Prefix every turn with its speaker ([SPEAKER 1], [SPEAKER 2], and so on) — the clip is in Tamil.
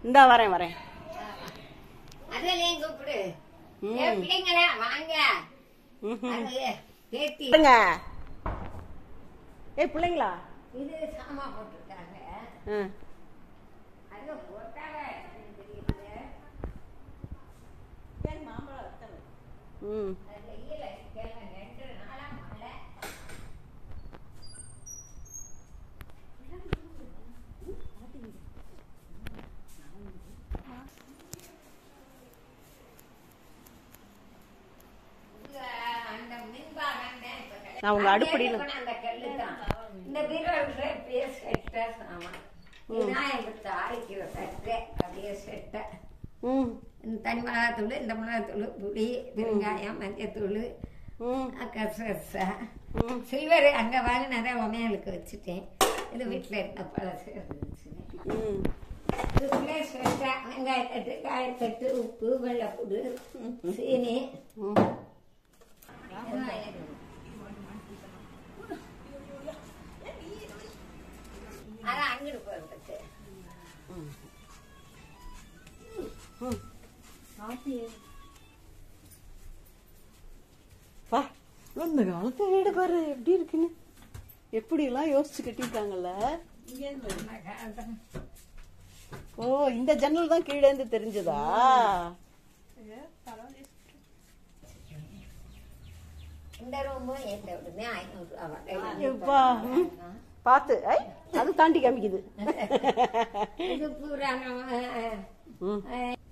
[SPEAKER 1] இந்தா வரேன் வரேன்
[SPEAKER 2] அதெல்லாம் கூப்பிடு
[SPEAKER 1] ம்.
[SPEAKER 2] ஏ, பிள்ளைங்களா வாங்க
[SPEAKER 1] ம்ஹும்.
[SPEAKER 2] அது பேத்தி
[SPEAKER 1] பாருங்க ஏய் பிள்ளைங்களா
[SPEAKER 2] இது சாமா போட்டிருக்காங்க
[SPEAKER 1] ஆ.
[SPEAKER 2] அது போட்டாங்க எனக்கு தெரியல
[SPEAKER 1] ம்
[SPEAKER 2] அது வெயில இருக்கேன் ரெண்டு நாளா மழை இங்க அந்த மின்பாரம் தான் இப்ப கிடையாது.
[SPEAKER 1] நான் உங்க அடுப்படியில-
[SPEAKER 2] அதே அந்த கல்லு தான். இந்த பீரோல பேஸ் செட்ட சாமான் இதுதான் எங்க தாய்க்கு செட்டு அப்படியே செட்டை
[SPEAKER 1] ம்
[SPEAKER 2] இந்த தனி மிளகாத்தூள் இந்த மிளகாத்தூள் புளி பெருங்காயம் மஞ்சத்தூள்
[SPEAKER 1] ம்
[SPEAKER 2] கசரசா
[SPEAKER 1] ம்
[SPEAKER 2] சில்வர் அங்கே வாங்கினதை உமையாளுக்கு வச்சுட்டேன் இது வீட்டில் இருந்த பழசு இருந்துச்சு
[SPEAKER 1] ம்
[SPEAKER 2] இதுக்குள்ளே ஸ்வெட்டா வெங்காயத்தட்டு காயத்தட்டு உப்பு வெள்ளைப்புடு சீனி
[SPEAKER 1] ம்
[SPEAKER 2] அதான் அங்கிட்டு போகிறதுக்கு
[SPEAKER 1] வா இந்த காலத்து வீடு பாரு எப்படி இருக்குன்னு எப்படி எல்லாம் யோசிச்சு கட்டிருக்காங்கல்ல ஓ இந்த ஜன்னல் தான் கீழே இருந்து தெரிஞ்சதா
[SPEAKER 2] இந்த ரூமும் எந்த விடுமே ஐநூறுரூவா
[SPEAKER 1] எப்பா ம். பாத்து ஐ அது தாண்டி காமிக்குது
[SPEAKER 2] இது பூரா நம்ம
[SPEAKER 1] ம்